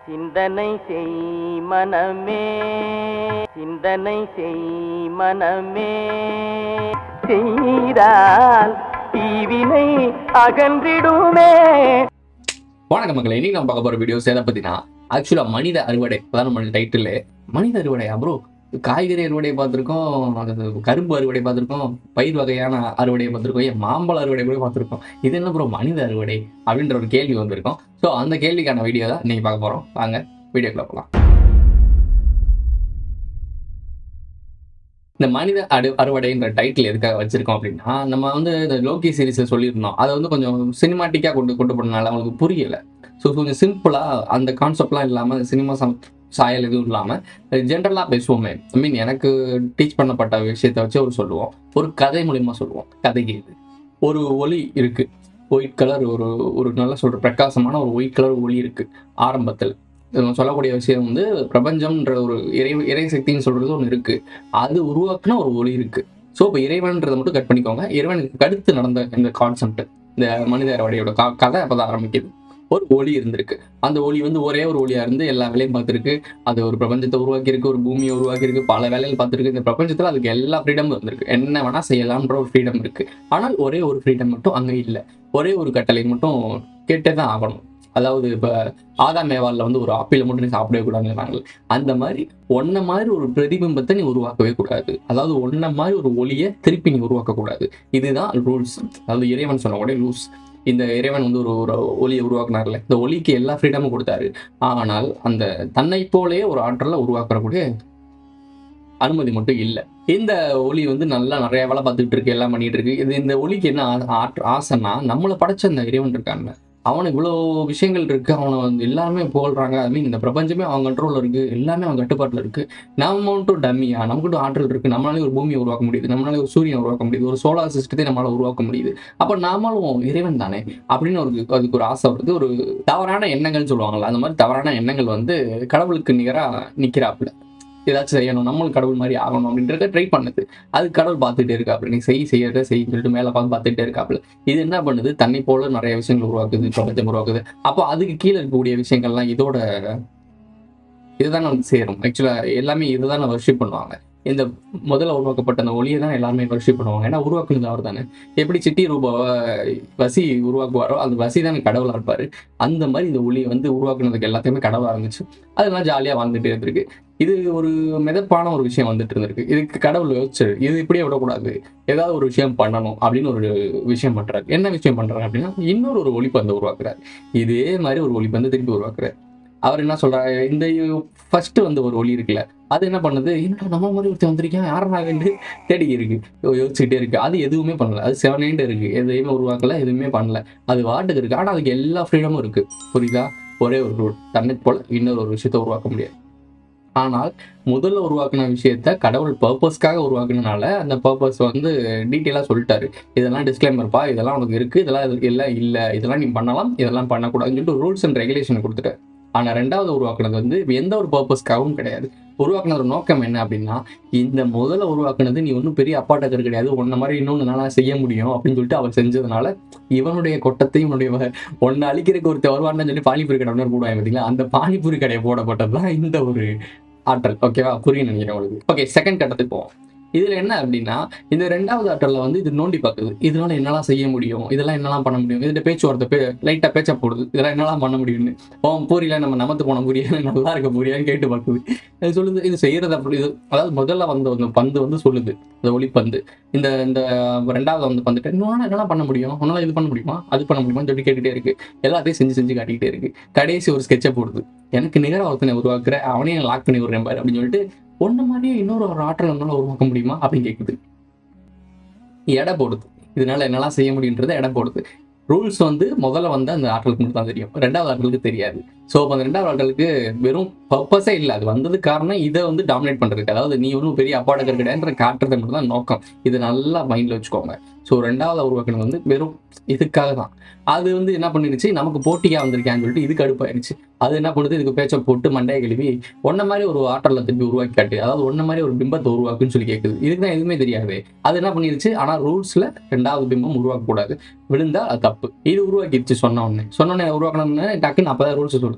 சிந்தனை செய் மனமே சிந்தனை செய் மனமே செய்தால் தீவினை அகன்றிடுமே வணக்கம் மக்களே இன்னைக்கு நம்ம பார்க்க போற வீடியோஸ் எதை பத்தினா ஆக்சுவலா மனித அறுவடை அதான் நம்ம டைட்டில் மனித அறுவடையா ப்ரோ காய்கறி அறுவடை பார்த்துருக்கோம் அது கரும்பு அறுவடை பார்த்துருக்கோம் பயிர் வகையான அறுவடையை பார்த்துருக்கோம் ஏன் மாம்பழ அறுவடை கூட பார்த்துருக்கோம் இது என்ன ப்ரோ மனித அறுவடை அப்படின்ற ஒரு கேள்வி வந்திருக்கும் ஸோ அந்த கேள்விக்கான வீடியோ தான் இன்னைக்கு பார்க்க போறோம் வாங்க வீடியோக்குள்ள போகலாம் இந்த மனித அடு அறுவடைன்ற டைட்டில் எதுக்காக வச்சிருக்கோம் அப்படின்னா நம்ம வந்து இந்த லோகி சீரிஸை சொல்லியிருந்தோம் அதை வந்து கொஞ்சம் சினிமாட்டிக்காக கொண்டு கொண்டு போனனால அவங்களுக்கு புரியல ஸோ கொஞ்சம் சிம்பிளாக அந்த கான்செப்ட்லாம் இல்லாமல் சினிமா சம் சாயல் எதுவும் இல்லாமல் ஜென்ரலாக பேசுவோமே ஐ மீன் எனக்கு டீச் பண்ணப்பட்ட விஷயத்தை வச்சு ஒரு சொல்லுவோம் ஒரு கதை மூலியமாக சொல்லுவோம் கதைக்கு இது ஒரு ஒளி இருக்கு ஒயிட் கலர் ஒரு ஒரு நல்லா சொல்ற பிரகாசமான ஒரு ஒயிட் கலர் ஒளி இருக்கு ஆரம்பத்தில் நம்ம சொல்லக்கூடிய விஷயம் வந்து பிரபஞ்சம்ன்ற ஒரு இறை இறை சக்தின்னு சொல்றது ஒன்று இருக்கு அது உருவாக்குன ஒரு ஒளி இருக்கு ஸோ இப்போ இறைவன்றதை மட்டும் கட் பண்ணிக்கோங்க இறைவனுக்கு அடுத்து நடந்த இந்த கான்செப்ட் இந்த மனித அறுவடையோட கா கதை அப்பதான் ஆரம்பிக்குது ஒரு ஒளி இருந்திருக்கு அந்த ஒளி வந்து ஒரே ஒரு ஒளியா இருந்து எல்லா வேலையும் பார்த்துருக்கு அது ஒரு பிரபஞ்சத்தை உருவாக்கி இருக்கு ஒரு பூமியை உருவாக்கி இருக்கு பல வேலைகள் பார்த்துருக்கு இந்த பிரபஞ்சத்துல அதுக்கு எல்லா ஃப்ரீடமும் இருந்திருக்கு என்ன வேணா செய்யலாம்ன்ற ஒரு ஃப்ரீடம் இருக்கு ஆனால் ஒரே ஒரு ஃப்ரீடம் மட்டும் அங்க இல்லை ஒரே ஒரு கட்டளை மட்டும் கேட்டே தான் ஆகணும் அதாவது இப்ப ஆதா மேவால்ல வந்து ஒரு ஆப்பிள மட்டும் நீ சாப்பிடவே கூடாதுன்னு அந்த மாதிரி ஒன்ன மாதிரி ஒரு பிரதிபிம்பத்தை நீ உருவாக்கவே கூடாது அதாவது ஒன்ன மாதிரி ஒரு ஒளியை திருப்பி நீ உருவாக்க கூடாது இதுதான் ரூல்ஸ் அதாவது இறைவன் சொன்னக்கூடிய ரூல்ஸ் இந்த இறைவன் வந்து ஒரு ஒரு ஒளியை உருவாக்குனார்ல இந்த ஒளிக்கு எல்லா ஃப்ரீடமும் கொடுத்தாரு ஆனால் அந்த தன்னை போலே ஒரு ஆற்றலை உருவாக்கக்கூடிய அனுமதி மட்டும் இல்லை இந்த ஒளி வந்து நல்லா நிறைய வேலை பார்த்துட்டு இருக்கு எல்லாம் பண்ணிட்டு இருக்கு இது இந்த ஒளிக்கு என்ன ஆ- ஆற்ற- ஆசைன்னா நம்மளை படைச்ச அந்த இறைவன் இருக்கான்ல அவனுக்கு இவ்வளோ விஷயங்கள் இருக்கு அவனை வந்து எல்லாருமே போல்றாங்க ஐ மீன் இந்த பிரபஞ்சமே அவன் கண்ட்ரோல்ல இருக்கு எல்லாமே அவன் கட்டுப்பாட்டில் இருக்கு நம்ம மட்டும் டம்மியா நமக்கு ஆற்றல் இருக்கு நம்மளாலே ஒரு பூமியை உருவாக்க முடியுது நம்மளாலே ஒரு சூரியனை உருவாக்க முடியுது ஒரு சோலார் சிஸ்டத்தை நம்மளால உருவாக்க முடியுது அப்ப நாமளும் இறைவன் தானே அப்படின்னு ஒரு அதுக்கு ஒரு ஆசை வருது ஒரு தவறான எண்ணங்கள் சொல்லுவாங்கல்ல அந்த மாதிரி தவறான எண்ணங்கள் வந்து கடவுளுக்கு நிகரா நிக்கிறாப்புல ஏதாச்சும் செய்யணும் நம்மளும் கடவுள் மாதிரி ஆகணும் அப்படின்றத ட்ரை பண்ணுது அது கடவுள் பார்த்துட்டே இருக்காப்புல நீ செய் செய்யறத செய் சொல்லிட்டு மேல பார்த்து பார்த்துட்டே இருக்காப்புல இது என்ன பண்ணுது தன்னை போல நிறைய விஷயங்கள் உருவாக்குது பிரபஞ்சம் உருவாக்குது அப்போ அதுக்கு கீழே இருக்கக்கூடிய விஷயங்கள்லாம் இதோட இதுதான் நமக்கு சேரும் ஆக்சுவலா எல்லாமே இதுதான் வர்ஷிப் பண்ணுவாங்க இந்த முதல்ல உருவாக்கப்பட்ட அந்த ஒளியை தான் எல்லாருமே வர்ஷிப் பண்ணுவாங்க ஏன்னா உருவாக்குனது அவர் தானே எப்படி சிட்டி ரூபாவை வசி உருவாக்குவாரோ அந்த வசி தான் கடவுளா இருப்பாரு அந்த மாதிரி இந்த ஒளியை வந்து உருவாக்குனதுக்கு எல்லாத்தையுமே கடவுளா இருந்துச்சு அதெல்லாம் ஜாலியா வாழ்ந்துட்டே இருந்திருக்கு இது ஒரு மிதப்பான ஒரு விஷயம் வந்துட்டு இருந்திருக்கு இதுக்கு கடவுள் யோசிச்சாரு இது இப்படியே விடக்கூடாது ஏதாவது ஒரு விஷயம் பண்ணணும் அப்படின்னு ஒரு விஷயம் பண்றாரு என்ன விஷயம் பண்றாரு அப்படின்னா இன்னொரு ஒரு ஒளிப்பந்தை உருவாக்குறாரு இதே மாதிரி ஒரு ஒளிப்பந்தை திருப்பி உருவாக்குறாரு அவர் என்ன சொல்றாரு இந்த ஃபர்ஸ்ட் வந்து ஒரு ஒளி இருக்குல்ல அது என்ன பண்ணுது என்னடா நம்ம மாதிரி ஒருத்தன் வந்திருக்கேன் யாராகண்டு தேடி இருக்கு யோசிச்சுக்கிட்டே இருக்கு அது எதுவுமே பண்ணல அது செவனேண்டு இருக்கு எதையுமே உருவாக்கல எதுவுமே பண்ணல அது வாட்டுக்கு இருக்கு ஆனா அதுக்கு எல்லா ஃப்ரீடமும் இருக்கு புரியுதா ஒரே ஒரு ரூல் தன்னை போல இன்னொரு ஒரு விஷயத்த உருவாக்க முடியாது ஆனால் முதல்ல உருவாக்குன விஷயத்த கடவுள் பர்பஸ்க்காக உருவாக்குனனால அந்த பர்பஸ் வந்து டீட்டெயிலாக சொல்லிட்டாரு இதெல்லாம் டிஸ்க்ளைமர்ப்பா இதெல்லாம் உனக்கு இருக்கு இதெல்லாம் இது- எல்லாம் இல்லை இதெல்லாம் நீ பண்ணலாம் இதெல்லாம் பண்ணக்கூடாதுன்னு சொல்லிட்டு ரூல்ஸ் அண்ட் ரெகுலேஷன் கொடுத்துட்டாரு ஆனால் ரெண்டாவது உருவாக்குனது வந்து எந்த ஒரு பர்பஸ்க்காகவும் கிடையாது உருவாக்குனது நோக்கம் என்ன அப்படின்னா இந்த முதல்ல உருவாக்குனது நீ ஒன்றும் பெரிய அப்பாட்டக்கர் கிடையாது உன்ன மாதிரி இன்னொன்று நல்லா செய்ய முடியும் அப்படின்னு சொல்லிட்டு அவர் செஞ்சதுனால இவனுடைய கொட்டத்தையும் இவனுடைய வ- உன்னை அழிக்கிறதுக்கு ஒருத்தர் வருவான்னு சொல்லி பானிபூரி கடை ஒன்று போடுவாங்க பார்த்தீங்களா அந்த பானிபூரி கடையை போடப்பட்டது தான் இந்த ஒரு ஆற்றல் ஓகேவா புரியும் நினைக்கிறேன் உங்களுக்கு ஓகே செகண்ட் கட்டத்துக்கு போவோம் இதுல என்ன அப்படின்னா இந்த ரெண்டாவது ஆற்றல்ல வந்து இது நோண்டி பார்க்குது இதனால என்னெல்லாம் செய்ய முடியும் இதெல்லாம் என்னெல்லாம் பண்ண முடியும் இதுல பேச்சுவார்த்தை பே லைட்டா பேச்ச போடுது இதெல்லாம் என்னெல்லாம் பண்ண முடியும்னு ஓ பூரியில நம்ம நமத்து போன பூரியா நல்லா இருக்க பூரியான்னு கேட்டு பார்க்குது இது சொல்லுது இது செய்யறது அப்படி இது அதாவது முதல்ல வந்த அந்த பந்து வந்து சொல்லுது இந்த ஒளிப்பந்து இந்த இந்த ரெண்டாவது வந்து வந்துட்டு இன்னொன்று என்னெல்லாம் பண்ண முடியும் உன்னால இது பண்ண முடியுமா அது பண்ண முடியுமான்னு சொல்லி கேட்டுட்டே இருக்கு எல்லாத்தையும் செஞ்சு செஞ்சு காட்டிக்கிட்டே இருக்கு கடைசி ஒரு ஸ்கெட்சை போடுது எனக்கு நிகர ஒருத்தனை உருவாக்குற அவனையும் லாக் பண்ணி விடுறேன் பாரு அப்படின்னு சொல்லிட்டு ஒன்ன மாதிரியே இன்னொரு ஒரு ஆற்றல் நம்மளால உருவாக்க முடியுமா அப்படின்னு கேட்குது எடை போடுது இதனால என்னெல்லாம் செய்ய முடியுன்றதை எடை போடுது ரூல்ஸ் வந்து முதல்ல வந்து அந்த ஆற்றலுக்கு மட்டும் தான் தெரியும் ரெண்டாவது ஆற்றலுக்கு தெரியாது ஸோ அப்போ அந்த ரெண்டாவது ஆற்றலுக்கு வெறும் பர்பஸே இல்லை அது வந்தது காரணம் இதை வந்து டாமினேட் பண்றதுக்கு அதாவது நீ ஒன்றும் பெரிய அப்பாடகர் கிடையாதுன்ற காட்டுறது மட்டும் தான் நோக்கம் இது நல்லா மைண்ட்ல வச்சுக்கோங்க ஸோ ரெண்டாவது உருவாக்குனது வந்து வெறும் இதுக்காக தான் அது வந்து என்ன பண்ணிருச்சு நமக்கு போட்டியா வந்திருக்கான்னு சொல்லிட்டு இது கடுப்பாயிருச்சு அது என்ன பண்ணுது இதுக்கு பேச்சை போட்டு மண்டையை கழுவி ஒன்ன மாதிரி ஒரு ஆற்றலை திருப்பி உருவாக்கி காட்டு அதாவது ஒன்ன மாதிரி ஒரு பிம்பத்தை உருவாக்குன்னு சொல்லி கேட்குது இதுக்கு தான் எதுவுமே தெரியாது அது என்ன பண்ணிருச்சு ஆனா ரூல்ஸ்ல ரெண்டாவது பிம்பம் உருவாக்க கூடாது விழுந்தா அது தப்பு இது உருவாக்கிடுச்சு சொன்ன உடனே சொன்ன உடனே உருவாக்கணும்னு டக்குன்னு அப்பதான் ரூல்ஸ் சொல்லுது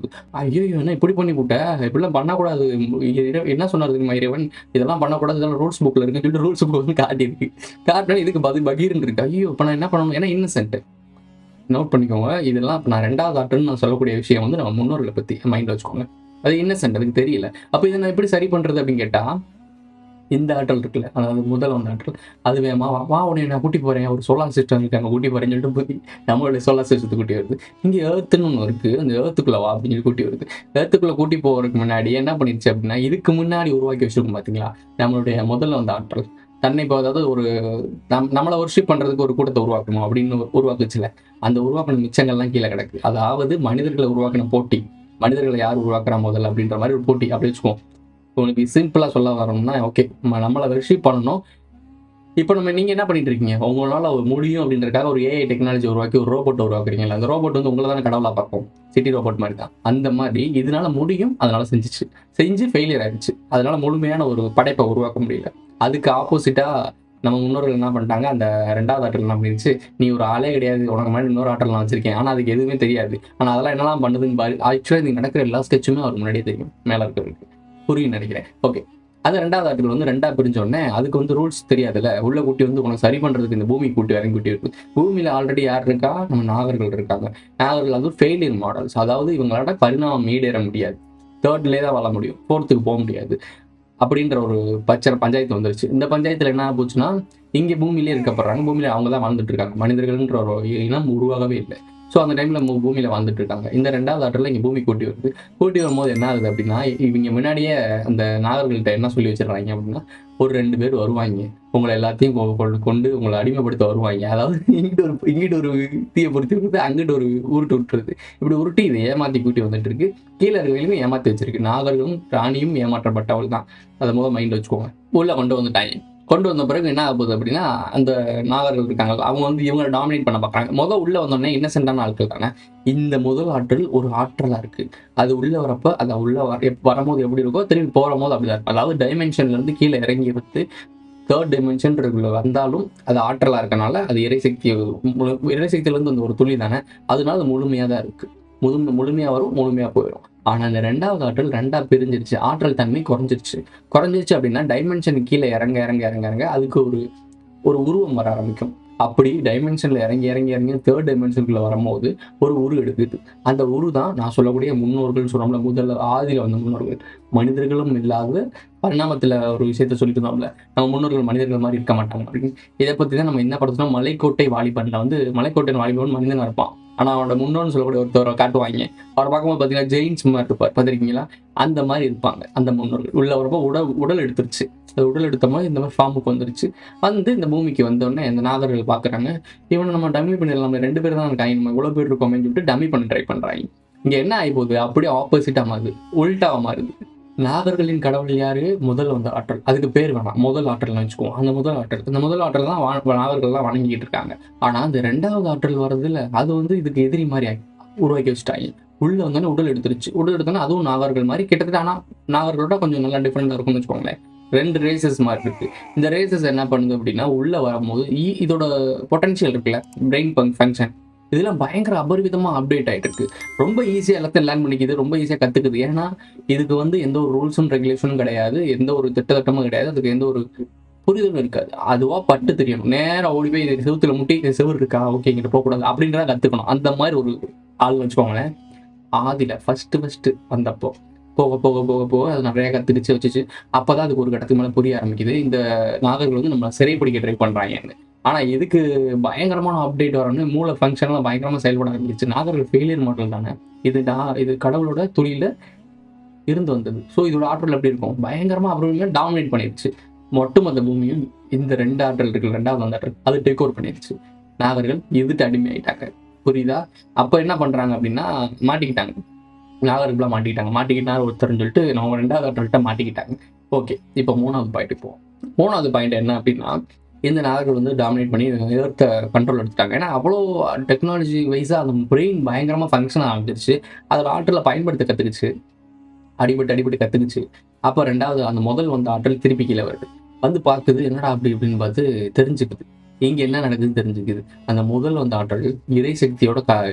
வருது ஐயோ என்ன இப்படி பண்ணி விட்ட இப்படிலாம் பண்ணக்கூடாது இறை- என்ன சொன்னார் தெரியுமா இறைவன் இதெல்லாம் பண்ணக்கூடாது இதெல்லாம் ரூல்ஸ் புக்கில் இருக்குன்னு சொல்லிட்டு ரூல்ஸ் புக் வந்து காட்டியிருக்கு காட்டினா இதுக்கு பதில் பகீர்னு இருக்கு ஐயோ இப்போ நான் என்ன பண்ணணும் ஏன்னா இன்னசென்ட் நோட் பண்ணிக்கோங்க இதெல்லாம் இப்ப நான் ரெண்டாவது ஆட்டுன்னு நான் சொல்லக்கூடிய விஷயம் வந்து நம்ம முன்னோர்களை பற்றி மைண்டில் வச்சுக்கோங்க அது இன்னசென்ட் அதுக்கு தெரியல அப்போ இதை நான் எப்படி சரி பண்ணுறது அப்படின்னு கேட்டால் இந்த ஆற்றல் இருக்குல்ல அதாவது முதல் வந்த ஆற்றல் அது வேமா வா வா உடனே நான் கூட்டி போகிறேன் ஒரு சோலார் சிஸ்டம் இருக்கு அங்கே கூட்டி போகிறேன்னு சொல்லிட்டு போய் நம்மளுடைய சோலார் சிஸ்டத்தை கூட்டி வருது இங்கே ஏர்த்துன்னு ஒன்று இருக்குது அந்த ஏர்த்துக்குள்ள வா அப்படின்னு சொல்லி கூட்டி வருது ஏர்த்துக்குள்ள கூட்டி போகிறதுக்கு முன்னாடி என்ன பண்ணிருச்சு அப்படின்னா இதுக்கு முன்னாடி உருவாக்கி வச்சிருக்கோம் பார்த்தீங்களா நம்மளுடைய முதல்ல வந்த ஆற்றல் தன்னை இப்போ அதாவது ஒரு நம் நம்மளை ஒர்ஷிப் பண்ணுறதுக்கு ஒரு கூட்டத்தை உருவாக்கணும் அப்படின்னு உருவாக்குச்சுல அந்த உருவாக்கின மிச்சங்கள்லாம் கீழே கிடக்கு அதாவது மனிதர்களை உருவாக்கின போட்டி மனிதர்களை யார் உருவாக்குறா முதல்ல அப்படின்ற மாதிரி ஒரு போட்டி அப்படி வச்சுக்குவோம் உங்களுக்கு சிம்பிளாக சொல்ல வரணும்னா ஓகே நம்மளை வெர்ஷிப் பண்ணணும் இப்போ நம்ம நீங்கள் என்ன பண்ணிட்டு இருக்கீங்க உங்களால் ஒரு முடியும் அப்படின்றதுக்காக ஒரு ஏஐ டெக்னாலஜி உருவாக்கி ஒரு ரோபோட் உருவாக்குறீங்களா அந்த ரோபோட் வந்து உங்களை தானே கடவுளாக பார்க்கும் சிட்டி ரோபோட் மாதிரி தான் அந்த மாதிரி இதனால முடியும் அதனால செஞ்சுச்சு செஞ்சு ஃபெயிலியர் ஆயிடுச்சு அதனால முழுமையான ஒரு படைப்பை உருவாக்க முடியல அதுக்கு ஆப்போசிட்டாக நம்ம முன்னோர்கள் என்ன பண்ணிட்டாங்க அந்த ரெண்டாவது ஆற்றல் என்ன பண்ணிருச்சு நீ ஒரு ஆளே கிடையாது உனக்கு மாதிரி இன்னொரு ஆற்றல் நான் வச்சிருக்கேன் ஆனால் அதுக்கு எதுவுமே தெரியாது ஆனால் அதெல்லாம் என்னெல்லாம் பண்ணுதுன்னு பாரு ஆக்சுவலாக இது நடக்கிற எல்லா ஸ்கெட்சுமே அவர் முன்னாடியே தெரியும் மேலே இருக்கிறதுக்கு புரியும் நினைக்கிறேன் ஓகே அது ரெண்டாவது ஆர்டிகல் வந்து ரெண்டா பிரிஞ்ச உடனே அதுக்கு வந்து ரூல்ஸ் தெரியாதுல்ல உள்ள கூட்டி வந்து உனக்கு சரி பண்றதுக்கு இந்த பூமி கூட்டி இறங்கி கூட்டி இருக்கு பூமியில ஆல்ரெடி யார் இருக்கா நம்ம நாகர்கள் இருக்காங்க நாகர்கள் அது ஃபெயிலியர் மாடல்ஸ் அதாவது இவங்களோட பரிணாமம் மீடேற முடியாது தேர்ட்லேயே தான் வாழ முடியும் ஃபோர்த்துக்கு போக முடியாது அப்படின்ற ஒரு பச்சை பஞ்சாயத்து வந்துருச்சு இந்த பஞ்சாயத்துல என்ன போச்சுன்னா இங்க பூமியிலே இருக்கப்படுறாங்க பூமியில அவங்க தான் வாழ்ந்துட்டு இருக்காங்க மனிதர்கள்ன்ற ஒரு இனம் உருவாகவே இல்லை ஸோ அந்த டைம்ல மு- பூமியில வாழ்ந்துட்டு இருக்காங்க இந்த ரெண்டாவது ஆற்றில் இங்க பூமி கூட்டி வருது கூட்டி வரும்போது என்ன ஆகுது அப்படின்னா இவங்க முன்னாடியே அந்த நாகர்கள்ட்ட என்ன சொல்லி வச்சிடுறாங்க அப்படின்னா ஒரு ரெண்டு பேர் வருவாங்க உங்களை எல்லாத்தையும் கொ- கொண்டு கொண்டு உங்களை அடிமைப்படுத்த வருவாங்க அதாவது இங்கிட்டு ஒரு இங்கிட்டு ஒரு தீயை பொறுத்து விடுறது அங்கிட்டு ஒரு உருட்டு விட்டுறது இப்படி உருட்டி இதை ஏமாத்தி கூட்டி வந்துட்டு இருக்கு கீழே இருக்கிறவங்களும் ஏமாத்தி வச்சிருக்கு நாகர்களும் ராணியும் ஏமாற்றப்பட்டவள் தான் அதை முதல் மைண்ட் வச்சுக்கோங்க உள்ள கொண்டு வந்துட்டாங்க கொண்டு வந்த பிறகு என்ன ஆகுது அப்படின்னா அந்த நாகர்கள் இருக்காங்க அவங்க வந்து இவங்க டாமினேட் பண்ண பார்க்குறாங்க முதல் உள்ள வந்தோடனே இன்னசென்டான ஆட்கள் தானே இந்த முதல் ஆற்றல் ஒரு ஆற்றலா இருக்கு அது உள்ள வரப்ப அது உள்ள வர எப்ப வரும்போது எப்படி இருக்கோ திரும்பி போகிற போது அப்படிதான் இருக்கும் அதாவது டைமென்ஷன்ல இருந்து கீழே இறங்கி வந்து தேர்ட் டைமென்ஷன் வந்தாலும் அது ஆற்றலா இருக்கனால அது இறைசக்தி முழு- இறைசக்தியில இருந்து அந்த ஒரு துளி தானே அதனால அது முழுமையா தான் இருக்கு முழு முழுமையா வரும் முழுமையா போயிடும் ஆனா இந்த ரெண்டாவது ஆற்றல் ரெண்டா பிரிஞ்சிருச்சு ஆற்றல் தன்மை குறைஞ்சிருச்சு குறைஞ்சிருச்சு அப்படின்னா டைமென்ஷன் கீழே இறங்க இறங்க இறங்க இறங்க அதுக்கு ஒரு ஒரு உருவம் வர ஆரம்பிக்கும் அப்படி டைமென்ஷன்ல இறங்கி இறங்கி இறங்கி தேர்ட் டைமென்ஷனுக்குள்ள வரும்போது ஒரு உரு எடுக்குது அந்த உரு தான் நான் சொல்லக்கூடிய முன்னோர்கள் சொல்றோம்ல முதல்ல ஆதியில வந்த முன்னோர்கள் மனிதர்களும் இல்லாத பரிணாமத்துல ஒரு விஷயத்த சொல்லிட்டு இருந்தோம்ல நம்ம முன்னோர்கள் மனிதர்கள் மாதிரி இருக்க மாட்டாங்க அப்படின்னு இதை பத்தி தான் நம்ம என்ன படுத்தணும் மலைக்கோட்டை வாலிபன்ல வந்து மலைக்கோட்டை வாலிபன் மனிதனா இருப்பான் ஆனா அவனோட முன்னோன்னு சொல்லக்கூடிய ஒருத்தவரை காட்டுவாங்க அவரை பார்க்கும்போது பாத்தீங்கன்னா ஜெயின்ஸ் மாதிரி இருப்பார் பார்த்திருக்கீங்களா அந்த மாதிரி இருப்பாங்க அந்த முன்னோர்கள் உள்ள வரப்போ உடல் உடல் எடுத்துருச்சு அது உடல் எடுத்த மாதிரி இந்த மாதிரி ஃபார்முக்கு வந்துருச்சு வந்து இந்த பூமிக்கு வந்தோடனே இந்த நாகர்கள் பார்க்குறாங்க இவனை நம்ம டம்மி பண்ணிடலாம் நம்ம ரெண்டு பேர் தான் இருக்காங்க நம்ம இவ்வளோ பேர் இருக்கோமேன்னு சொல்லிட்டு டம்மி பண்ண ட்ரை பண்ணுறாங்க இங்கே என்ன ஆகி போகுது அப்படியே ஆப்போசிட்டாக மாறுது உல்ட்டாவா மாறுது நாகர்களின் கடவுள் யாரு முதல் வந்த ஆற்றல் அதுக்கு பேர் வேணாம் முதல் ஆற்றல்னு வச்சுக்குவோம் அந்த முதல் ஆற்றல் இந்த முதல் ஆற்றல் தான் வா- நாகர்கள்லாம் வணங்கிட்டு இருக்காங்க ஆனா அந்த ரெண்டாவது ஆற்றல் வர்றதுல அது வந்து இதுக்கு எதிரி மாதிரி ஆகி- உருவாக்கி வச்சுட்டாங்க உள்ள வந்தோடனே உடல் எடுத்துருச்சு உடல் எடுத்தோன்னே அதுவும் நாகர்கள் மாதிரி கிட்டத்தட்ட ஆனா நாகர்களோட கொஞ்சம் நல்லா டிஃப்ரெண்டா இருக்கும்னு வச்சுக்கோங்களேன் ரெண்டு ரேசஸ் மாதிரி இருக்கு இந்த ரேசஸ் என்ன பண்ணுது அப்படின்னா உள்ள வரும்போது இ- இதோட பொட்டன்ஷியல் இருக்குல்ல பிரெயின் ஃபங்க்ஷன் இதெல்லாம் பயங்கர அபரிவிதமா அப்டேட் ஆயிட்டு இருக்கு ரொம்ப ஈஸியா எல்லாத்தையும் லேர்ன் பண்ணிக்குது ரொம்ப ஈஸியா கத்துக்குது ஏன்னா இதுக்கு வந்து எந்த ஒரு ரூல்ஸும் ரெகுலேஷனும் கிடையாது எந்த ஒரு திட்டத்தட்டமும் கிடையாது அதுக்கு எந்த ஒரு புரிதலும் இருக்காது அதுவா பட்டு தெரியணும் நேரா ஓடி போய் இது செவுத்துல முட்டி இது செவுரு இருக்கா ஓகே இங்கிட்ட போகக்கூடாது அப்படின்றத கத்துக்கணும் அந்த மாதிரி ஒரு ஆள் வச்சுக்கோங்களேன் ஆதியில ஃபர்ஸ்ட் ஃபர்ஸ்ட் வந்தப்போ போக போக போக போக அது நிறைய கத்துக்கிச்சு வச்சுச்சு அப்பதான் அதுக்கு ஒரு கட்டத்துக்கு மேல புரிய ஆரம்பிக்குது இந்த நாகர்கள் வந்து நம்மளை சிறைப்பிடிக்க ட்ரை பண்றாங்க ஆனா எதுக்கு பயங்கரமான அப்டேட் வரணும்னு மூளை ஃபங்க்ஷன்லாம் பயங்கரமா செயல்பட ஆரம்பிச்சு நாகர்கள் ஃபெயிலியர் மாடல் தானே இது டா- இது கடவுளோட துளியில இருந்து வந்தது ஸோ இதோட ஆற்றல் எப்படி இருக்கும் பயங்கரமா அப்புறமே டாமினேட் பண்ணிருச்சு ஒட்டுமொத்த பூமியும் இந்த ரெண்டு ஆற்றல் இருக்கு ரெண்டாவது அந்த ஆற்றல் அது டேக் ஓவர் பண்ணிருச்சு நாகர்கள் எதிர்த்து அடிமை ஆயிட்டாங்க புரியுதா அப்போ என்ன பண்றாங்க அப்படின்னா மாட்டிக்கிட்டாங்க நாகர்களாக மாட்டிக்கிட்டாங்க மாட்டிக்கிட்டார் ஒருத்தர்னு சொல்லிட்டு நம்ம ரெண்டாவது ஆற்றல்கிட்ட மாட்டிக்கிட்டாங்க ஓகே இப்போ மூணாவது பாயிண்ட் போவோம் மூணாவது பாயிண்ட் என்ன அப்படின்னா இந்த நாகர்கள் வந்து டாமினேட் பண்ணி ஏர்த்த கண்ட்ரோல் எடுத்துட்டாங்க ஏன்னா அவ்வளோ டெக்னாலஜி வைஸாக அந்த பிரெயின் பயங்கரமாக ஃபங்க்ஷன் ஆரம்பிச்சிருச்சு அதோட ஆற்றலை பயன்படுத்த கற்றுக்குச்சு அடிபட்டு அடிபட்டு கற்றுக்குச்சு அப்போ ரெண்டாவது அந்த முதல் வந்த ஆற்றல் திருப்பி கீழே வருது வந்து பார்க்குது என்னடா அப்படி இப்படின்னு பார்த்து தெரிஞ்சுக்குது இங்கே என்ன நடக்குதுன்னு தெரிஞ்சுக்குது அந்த முதல் வந்த ஆற்றல் இறை சக்தியோட க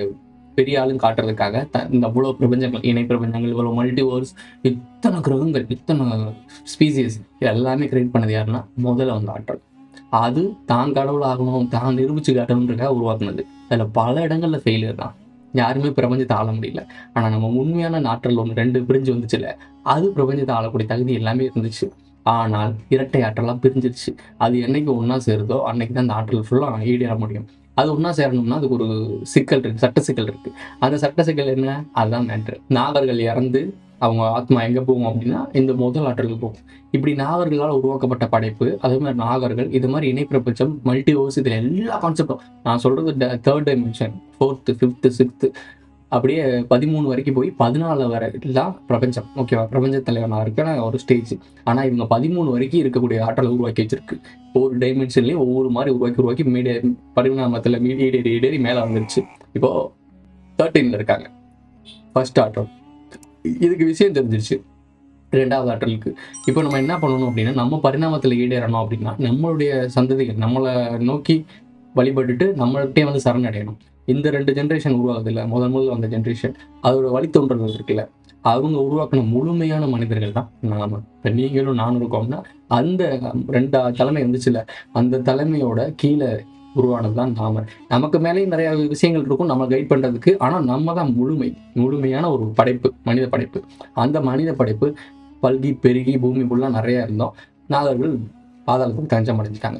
பெரிய ஆளுன்னு காட்டுறதுக்காக த இந்த அவ்வளோ பிரபஞ்சங்கள் இணை பிரபஞ்சங்கள் இவ்வளோ மல்டிவர்ஸ் இத்தனை கிரகங்கள் இத்தனை ஸ்பீசிஸ் இது எல்லாமே கிரியேட் பண்ணது யாருன்னா முதல்ல வந்த ஆற்றல் அது தான் கடவுள் ஆகணும் தான் நிரூபிச்சு காட்டணுன்றக்காக உருவாக்குனது அதில் பல இடங்கள்ல ஃபெயிலியர் தான் யாருமே பிரபஞ்சத்தை ஆள முடியல ஆனால் நம்ம உண்மையான ஆற்றல் ஒன்று ரெண்டு பிரிஞ்சு வந்துச்சுல அது பிரபஞ்சத்தை ஆளக்கூடிய தகுதி எல்லாமே இருந்துச்சு ஆனால் இரட்டை ஆற்றலாம் பிரிஞ்சிருச்சு அது என்னைக்கு ஒன்றா சேருதோ அன்னைக்கு தான் அந்த ஆற்றல் ஃபுல்லாக ஈடேற முடியும் அது ஒன்றா சேரணும்னா அதுக்கு ஒரு சிக்கல் இருக்கு சட்ட சிக்கல் இருக்கு அந்த சட்ட சிக்கல் என்ன அதுதான் மேட்ரு நாகர்கள் இறந்து அவங்க ஆத்மா எங்கே போகும் அப்படின்னா இந்த முதல் ஆற்றலுக்கு போகும் இப்படி நாகர்களால் உருவாக்கப்பட்ட படைப்பு அதே மாதிரி நாகர்கள் இது மாதிரி இணை பிரபஞ்சம் மல்டிவர்ஸ் இதில் எல்லா கான்செப்டும் நான் சொல்றது third dimension fourth fifth sixth அப்படியே பதிமூணு வரைக்கும் போய் பதினாலு வரை எல்லாம் பிரபஞ்சம் ஓகேவா பிரபஞ்ச தலைவனாக இருக்கான ஒரு ஸ்டேஜ் ஆனால் இவங்க பதிமூணு வரைக்கும் இருக்கக்கூடிய ஆற்றலை உருவாக்கி வச்சிருக்கு ஒவ்வொரு டைமென்ஷன்லேயும் ஒவ்வொரு மாதிரி உருவாக்கி உருவாக்கி மீடிய பரிணாமத்தில் மீடியேறி இடேறி மேலே வந்துருச்சு இப்போ தேர்ட்டீனில் இருக்காங்க ஃபர்ஸ்ட் ஆற்றல் இதுக்கு விஷயம் தெரிஞ்சிருச்சு ரெண்டாவது ஆற்றலுக்கு இப்போ நம்ம என்ன பண்ணணும் அப்படின்னா நம்ம பரிணாமத்தில் ஈடேறணும் அப்படின்னா நம்மளுடைய சந்ததிகள் நம்மளை நோக்கி வழிபட்டுட்டு நம்மள்கிட்டே வந்து சரணடையணும் இந்த ரெண்டு ஜென்ரேஷன் உருவாகுது இல்லை முதல் முதல்ல வந்த ஜென்ரேஷன் அதோட வழித்தோன்றல் இருக்குல்ல அவங்க உருவாக்கின முழுமையான மனிதர்கள் தான் நாம இப்போ நீங்களும் நானும் இருக்கோம்னா அந்த ரெண்டு தலைமை இருந்துச்சுல்ல அந்த தலைமையோட கீழே உருவானது தான் நாம நமக்கு மேலேயும் நிறைய விஷயங்கள் இருக்கும் நம்ம கைட் பண்றதுக்கு ஆனா நம்ம தான் முழுமை முழுமையான ஒரு படைப்பு மனித படைப்பு அந்த மனித படைப்பு பல்கி பெருகி பூமி ஃபுல்லாக நிறைய இருந்தோம் நாகர்கள் பாதாளத்துக்கு தஞ்சம் அடைஞ்சிட்டாங்க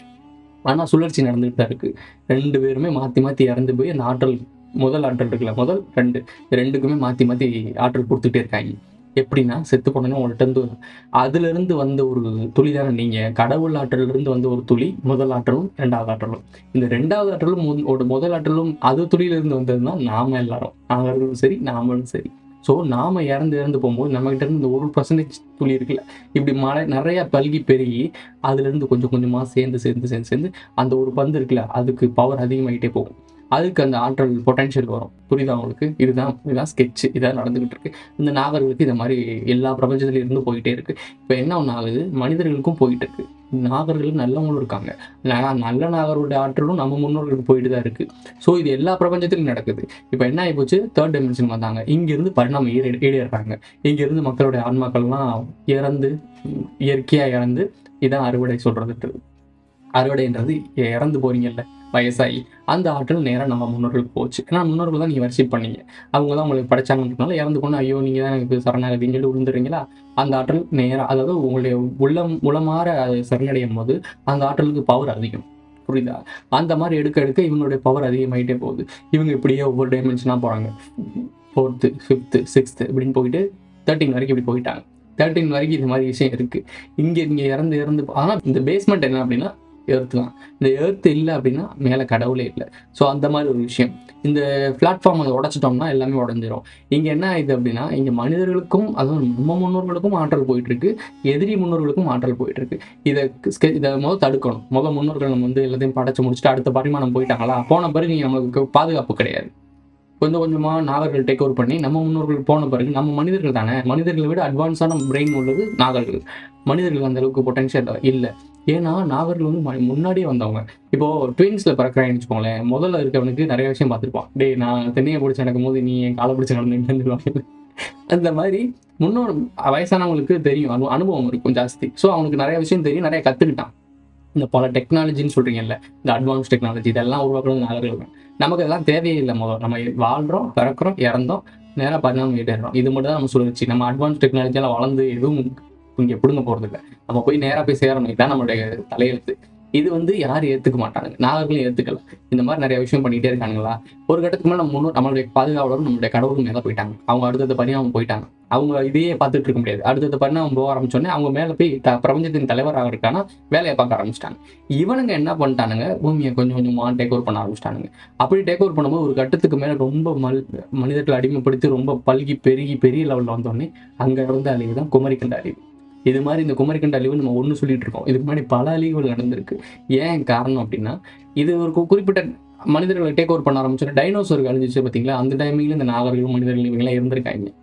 ஆனால் சுழற்சி நடந்துகிட்டு தான் இருக்கு ரெண்டு பேருமே மாற்றி மாற்றி இறந்து போய் அந்த ஆற்றல் முதல் ஆற்றல் இருக்குல்ல முதல் ரெண்டு இது ரெண்டுக்குமே மாற்றி மாற்றி ஆற்றல் கொடுத்துட்டே இருக்காங்க எப்படின்னா செத்து போனோன்னு உங்கள்கிட்ட இருந்து அதுல இருந்து வந்த ஒரு துளி தானே நீங்க கடவுள் ஆற்றல்ல இருந்து வந்த ஒரு துளி முதல் ஆற்றலும் இரண்டாவது ஆற்றலும் இந்த ரெண்டாவது ஆற்றலும் மு- ஒரு முதல் ஆற்றலும் அது துளியில இருந்து வந்ததுதான் நாம எல்லாரும் நாங்களும் சரி நாமளும் சரி ஸோ நாம இறந்து இறந்து போகும்போது நம்ம கிட்ட இருந்து இந்த ஒரு பர்சன்டேஜ் துளி இருக்குல்ல இப்படி மழை நிறைய பல்கி பெருகி அதுல இருந்து கொஞ்சம் கொஞ்சமா சேர்ந்து சேர்ந்து சேர்ந்து சேர்ந்து அந்த ஒரு பந்து இருக்குல்ல அதுக்கு பவர் அதிகமாகிட்டே போகும் அதுக்கு அந்த ஆற்றல் பொட்டன்ஷியல் வரும் புரியுதா உங்களுக்கு இதுதான் இதுதான் ஸ்கெட்ச் இதான் நடந்துகிட்டு இருக்கு இந்த நாகர்களுக்கு இந்த மாதிரி எல்லா பிரபஞ்சத்துல இருந்து போயிட்டே இருக்கு இப்போ என்ன ஒன்று ஆகுது மனிதர்களுக்கும் போயிட்டு இருக்கு நாகர்கள் நல்லவங்களும் இருக்காங்க ந- நல்ல நாகரோட ஆற்றலும் நம்ம முன்னோர்களுக்கு போயிட்டு தான் இருக்கு ஸோ இது எல்லா பிரபஞ்சத்திலும் நடக்குது இப்போ என்ன ஆகி போச்சு தேர்ட் டைமென்ஷன் வந்தாங்க இங்கிருந்து பரிணாமம் ஈடு ஈடேறாங்க இங்கிருந்து மக்களுடைய ஆன்மாக்கள்லாம் இறந்து உம், இயற்கையா இறந்து இதான் அறுவடை சொல்றது அறுவடைன்றது இறந்து போறீங்கல்ல வயசாகி அந்த ஆற்றல் நேரா நம்ம முன்னோர்களுக்கு போச்சு ஏன்னா முன்னோர்கள் தான் நீங்கள் வர்ஷிப் பண்ணீங்க அவங்க தான் உங்களுக்கு படைச்சாங்கன்றதுனால இறந்து போனால் ஐயோ நீங்கள் தான் எனக்கு சரணாகதின்னு சொல்லி விழுந்துறீங்களா அந்த ஆற்றல் நேரா அதாவது உங்களுடைய உள்ளம் உளமாற அது சரணடையும் போது அந்த ஆற்றலுக்கு பவர் அதிகம் புரியுதா அந்த மாதிரி எடுக்க எடுக்க இவங்களுடைய பவர் அதிகமாயிட்டே போகுது இவங்க இப்படியே ஒவ்வொரு டைமென்ஷனாக போகிறாங்க ஃபோர்த்து ஃபிஃப்த்து சிக்ஸ்த்து இப்படின்னு போயிட்டு தேர்ட்டின் வரைக்கும் இப்படி போயிட்டாங்க தேர்ட்டின் வரைக்கும் இது மாதிரி விஷயம் இருக்குது இங்கே இங்கே இறந்து இறந்து ஆனால் இந்த பேஸ்மெண்ட் என்ன அப்படின்னா எர்த் தான் இந்த எர்த் இல்லை அப்படின்னா மேலே கடவுளே இல்லை ஸோ அந்த மாதிரி ஒரு விஷயம் இந்த பிளாட்ஃபார்ம் அதை உடைச்சிட்டோம்னா எல்லாமே உடஞ்சிரும் இங்கே என்ன ஆயிடுது அப்படின்னா இங்கே மனிதர்களுக்கும் அதுவும் நம்ம முன்னோர்களுக்கும் ஆற்றல் போயிட்டு இருக்கு எதிரி முன்னோர்களுக்கும் ஆற்றல் போயிட்டு இருக்கு இதை ஸ்கெ- இதை முதல் தடுக்கணும் முதல் முன்னோர்கள் நம்ம வந்து எல்லாத்தையும் படைச்சு முடிச்சுட்டு அடுத்த பரிமாணம் போயிட்டாங்களா போன பிறகு இங்க நம்மளுக்கு பாதுகாப்பு கிடையாது கொஞ்சம் கொஞ்சமா நாகர்கள் டேக் ஓவர் பண்ணி நம்ம முன்னோர்கள் போன பிறகு நம்ம மனிதர்கள் தானே மனிதர்களை விட அட்வான்ஸான பிரெயின் உள்ளது நாகர்கள் மனிதர்கள் அந்த அளவுக்கு பொட்டன்ஷியல் இல்லை ஏன்னா நாகர்கள் வந்து ம- முன்னாடியே வந்தவங்க இப்போ ட்வின்ஸ்ல பிறக்கிறான்னு வச்சுக்கோங்களேன் முதல்ல இருக்கவனுக்கு நிறைய விஷயம் பார்த்துருப்பான் டேய் நான் தென்னையை பிடிச்சி நடக்கும் போது நீ என் காலை பிடிச்சி நடந்துட்டு அந்த மாதிரி முன்னோர் வயசானவங்களுக்கு தெரியும் அனு அனுபவம் இருக்கும் ஜாஸ்தி ஸோ அவனுக்கு நிறைய விஷயம் தெரியும் நிறைய கற்றுக்கிட்டான் இந்த பல டெக்னாலஜின்னு சொல்றீங்கல்ல இந்த அட்வான்ஸ் டெக்னாலஜி இதெல்லாம் உருவாக்குறது நாகர்கள் தான் நமக்கு இதெல்லாம் தேவையே இல்லை முதல் நம்ம வாழ்றோம் பிறக்கிறோம் இறந்தோம் நேராக பரிணாமம் ஏறிடுறோம் இது மட்டும் தான் நம்ம சுழற்சி நம்ம அட்வான்ஸ் டெக்னாலஜியெல்லாம் வளர்ந்து எதுவும் இங்கே பிடுங்க போகிறது இல்லை நம்ம போய் நேராக போய் சேரணும் இதுதான் நம்மளுடைய தலையெழுத்து இது வந்து யாரும் ஏற்றுக்க மாட்டாங்க நாகர்களும் ஏற்றுக்கல இந்த மாதிரி நிறைய விஷயம் பண்ணிகிட்டே இருக்கானுங்களா ஒரு கட்டத்துக்கு மேலே நம்ம முன்னோர் நம்மளுடைய பாதுகாவலரும் நம்மளுடைய கடவுளும் மேலே போயிட்டாங்க அவங்க அடுத்தது பரிணாமம் போயிட்டாங்க அவங்க இதையே பார்த்துட்டு இருக்க முடியாது அடுத்தது பரிணாமம் போக ஆரம்பிச்சோடனே அவங்க மேலே போய் த- பிரபஞ்சத்தின் தலைவராக இருக்கானா வேலையை பார்க்க ஆரம்பிச்சிட்டாங்க இவனுங்க என்ன பண்ணிட்டானுங்க பூமியை கொஞ்சம் கொஞ்சமாக டேக் ஓவர் பண்ண ஆரம்பிச்சிட்டானுங்க அப்படி டேக் ஓவர் பண்ணும்போது ஒரு கட்டத்துக்கு மேலே ரொம்ப மல் மனிதர்களை அடிமைப்படுத்தி ரொம்ப பல்கி பெருகி பெரிய லெவலில் வந்தோடனே அங்கே இருந்த அழிவு தான் குமரிக்கண்ட அழிவு இது மாதிரி இந்த குமரிக்கண்ட அழிவு நம்ம ஒன்று சொல்லிட்டு இருக்கோம் இதுக்கு முன்னாடி பல அழிவுகள் நடந்திருக்கு ஏன் காரணம் அப்படின்னா இது ஒரு கு- குறிப்பிட்ட மனிதர்களை டேக் ஓவர் பண்ண ஆரம்பிச்சோன்னா டைனோசருக்கு அழிஞ்சிச்சு பார்த்தீங்களா அந்த டைமிங்ல இந்த நாகர்கள் மனிதர்கள் இவங்கெல்லாம் இருந்திருக்காங்க